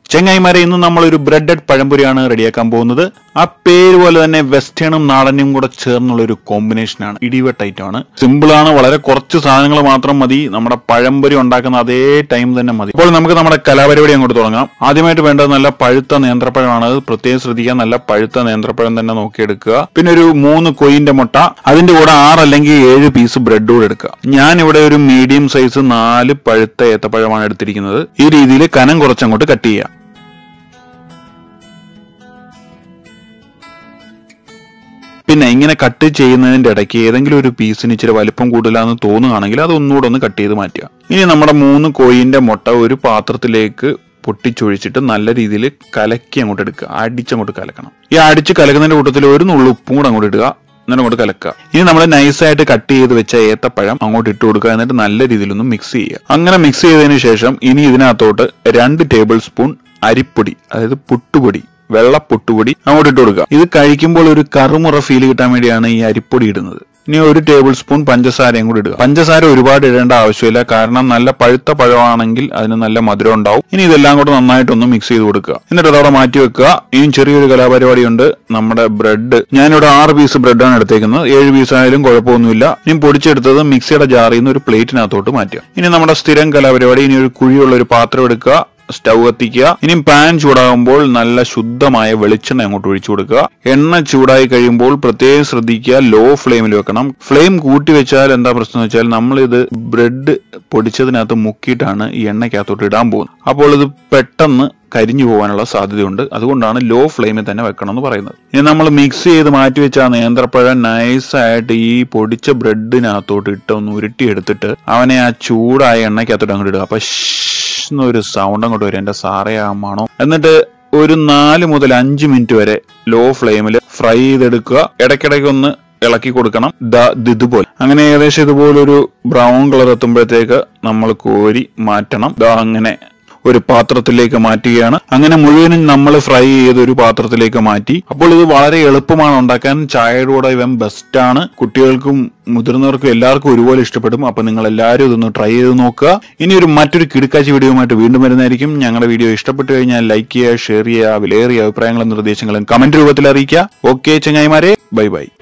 ചെങ്ങായിമാരെ ഇന്ന് നമ്മളൊരു ബ്രെഡഡ് പഴംപൊരിയാണ് റെഡിയാക്കാൻ പോകുന്നത് ആ പേര് പോലെ തന്നെ വെസ്റ്റേണും നാടനും കൂടെ ചേർന്നുള്ള ഒരു കോമ്പിനേഷനാണ് ഇടിവെട്ട് ഐറ്റമാണ് സിമ്പിൾ ആണ് വളരെ കുറച്ച് സാധനങ്ങൾ മാത്രം മതി നമ്മുടെ പഴംപൊരി ഉണ്ടാക്കുന്ന അതേ ടൈം തന്നെ മതി അപ്പോൾ നമുക്ക് നമ്മുടെ കലാപരിപാടി അങ്ങോട്ട് തുടങ്ങാം ആദ്യമായിട്ട് വേണ്ടത് നല്ല പഴുത്ത നേന്ത്രപ്പഴമാണ് അത് പ്രത്യേകം ശ്രദ്ധിക്കാൻ നല്ല പഴുത്ത നേന്ത്രപ്പഴം തന്നെ നോക്കിയെടുക്കുക പിന്നെ ഒരു മൂന്ന് കൊയിന്റെ മുട്ട അതിന്റെ കൂടെ ആറ് അല്ലെങ്കിൽ ഏഴ് പീസ് ബ്രെഡ് കൂടെ എടുക്കുക ഞാൻ ഇവിടെ ഒരു മീഡിയം സൈസ് നാല് പഴുത്ത ഏത്തപ്പഴമാണ് എടുത്തിരിക്കുന്നത് ഈ രീതിയിൽ കനം കുറച്ചങ്ങോട്ട് കട്ട് ചെയ്യുക പിന്നെ ഇങ്ങനെ കട്ട് ചെയ്യുന്നതിന്റെ ഇടയ്ക്ക് ഏതെങ്കിലും ഒരു പീസിന് ഇച്ചിരി വലിപ്പം കൂടുതലാന്ന് തോന്നുകയാണെങ്കിൽ അത് ഒന്നുകൂടെ ഒന്ന് കട്ട് ചെയ്ത് മാറ്റുക ഇനി നമ്മുടെ മൂന്ന് കോയിന്റെ മുട്ട ഒരു പാത്രത്തിലേക്ക് പൊട്ടിച്ചൊഴിച്ചിട്ട് നല്ല രീതിയിൽ കലക്കി അങ്ങോട്ട് എടുക്കുക അടിച്ചങ്ങോട്ട് കലക്കണം ഈ അടിച്ച് കലക്കുന്നതിന്റെ കൂട്ടത്തിൽ ഒരു നുള്ളു ഉപ്പും കൂടെ അങ്ങോട്ട് ഇടുക എന്നിട്ട് അങ്ങോട്ട് കലക്കുക ഇനി നമ്മൾ നൈസായിട്ട് കട്ട് ചെയ്ത് വെച്ച ഏത്തപ്പഴം അങ്ങോട്ട് ഇട്ട് കൊടുക്കുക എന്നിട്ട് നല്ല രീതിയിലൊന്ന് മിക്സ് ചെയ്യുക അങ്ങനെ മിക്സ് ചെയ്തതിന് ശേഷം ഇനി ഇതിനകത്തോട്ട് രണ്ട് ടേബിൾ സ്പൂൺ അരിപ്പൊടി അതായത് പുട്ടുപൊടി വെള്ള പുട്ടുപൊടി അങ്ങോട്ട് ഇട്ട് കൊടുക്കുക ഇത് കഴിക്കുമ്പോൾ ഒരു കറുമുറ ഫീൽ കിട്ടാൻ വേണ്ടിയാണ് ഈ അരിപ്പൊടി ഇടുന്നത് ഇനി ഒരു ടേബിൾ സ്പൂൺ പഞ്ചസാരയും കൂടി ഇടുക പഞ്ചസാര ഒരുപാട് ഇടേണ്ട ആവശ്യമില്ല കാരണം നല്ല പഴുത്ത പഴമാണെങ്കിൽ അതിന് നല്ല മധുരം ഉണ്ടാവും ഇനി ഇതെല്ലാം കൂടെ നന്നായിട്ടൊന്ന് മിക്സ് ചെയ്ത് കൊടുക്കുക എന്നിട്ട് അതവിടെ മാറ്റി വെക്കുക ഇനിയും ചെറിയൊരു കലാപരിപാടിയുണ്ട് നമ്മുടെ ബ്രെഡ് ഞാനിവിടെ ആറ് പീസ് ബ്രെഡാണ് എടുത്തേക്കുന്നത് ഏഴ് പീസ് ആയാലും കുഴപ്പമൊന്നുമില്ല ഇനി പൊടിച്ചെടുത്തത് മിക്സിയുടെ ജാറിൽ നിന്ന് ഒരു പ്ലേറ്റിനകത്തോട്ട് മാറ്റുക ഇനി നമ്മുടെ സ്ഥിരം കലാപരിപാടി ഇനി ഒരു കുഴിയുള്ള ഒരു പാത്രം എടുക്കുക സ്റ്റൗ കത്തിക്കുക ഇനിയും പാൻ ചൂടാകുമ്പോൾ നല്ല ശുദ്ധമായ വെളിച്ചെണ്ണ അങ്ങോട്ട് ഒഴിച്ചു കൊടുക്കുക എണ്ണ ചൂടായി കഴിയുമ്പോൾ പ്രത്യേകം ശ്രദ്ധിക്കുക ലോ ഫ്ലെയിമിൽ വെക്കണം ഫ്ലെയിം കൂട്ടി വെച്ചാൽ എന്താ പ്രശ്നം എന്ന് വെച്ചാൽ നമ്മൾ ഇത് ബ്രെഡ് പൊടിച്ചതിനകത്ത് മുക്കിയിട്ടാണ് ഈ എണ്ണയ്ക്കകത്തോട്ട് ഇടാൻ പോകുന്നത് അപ്പോൾ ഇത് പെട്ടെന്ന് കരിഞ്ഞു പോകാനുള്ള സാധ്യതയുണ്ട് അതുകൊണ്ടാണ് ലോ ഫ്ലെയിമിൽ തന്നെ വെക്കണം എന്ന് പറയുന്നത് ഇനി നമ്മൾ മിക്സ് ചെയ്ത് മാറ്റി വെച്ച ആ നേന്ത്രപ്പഴം നൈസായിട്ട് ഈ പൊടിച്ച ബ്രെഡിനകത്തോട്ട് ഇട്ട് ഒന്ന് ഉരുട്ടിയെടുത്തിട്ട് അവനെ ആ ചൂടായ എണ്ണയ്ക്കകത്തോട്ട് അങ്ങോട്ട് ഇടുക അപ്പൊ എന്നൊരു സൗണ്ട് അങ്ങോട്ട് വരും എന്റെ സാറേ ആമാണോ എന്നിട്ട് ഒരു നാല് മുതൽ അഞ്ച് മിനിറ്റ് വരെ ലോ ഫ്ലെയിമിൽ ഫ്രൈ ചെയ്തെടുക്കുക ഇടയ്ക്കിടയ്ക്ക് ഒന്ന് ഇളക്കി കൊടുക്കണം ദാ ഇത് ഇതുപോലെ അങ്ങനെ ഏകദേശം ഇതുപോലെ ഒരു ബ്രൗൺ കളർ എത്തുമ്പോഴത്തേക്ക് നമ്മൾ കോരി മാറ്റണം ദാ അങ്ങനെ ഒരു പാത്രത്തിലേക്ക് മാറ്റുകയാണ് അങ്ങനെ മുഴുവനും നമ്മൾ ഫ്രൈ ചെയ്ത് ഒരു പാത്രത്തിലേക്ക് മാറ്റി അപ്പോൾ ഇത് വളരെ എളുപ്പമാണ് ഉണ്ടാക്കാൻ ചായയുടെ കൂടെ ഇവൻ ബെസ്റ്റ് ആണ് കുട്ടികൾക്കും മുതിർന്നവർക്കും എല്ലാവർക്കും ഒരുപോലെ ഇഷ്ടപ്പെടും അപ്പൊ നിങ്ങൾ എല്ലാവരും ഇതൊന്ന് ട്രൈ ചെയ്ത് നോക്കുക ഇനി ഒരു മറ്റൊരു കിടക്കാച്ചി വീഡിയോയുമായിട്ട് വീണ്ടും വരുന്നതായിരിക്കും ഞങ്ങളുടെ വീഡിയോ ഇഷ്ടപ്പെട്ടു കഴിഞ്ഞാൽ ലൈക്ക് ചെയ്യുക ഷെയർ ചെയ്യുക വിലയേറിയ അഭിപ്രായങ്ങളും നിർദ്ദേശങ്ങളും കമന്റ് രൂപത്തിൽ അറിയിക്കുക ഓക്കെ ചങ്ങായിമാരെ ബൈ ബൈ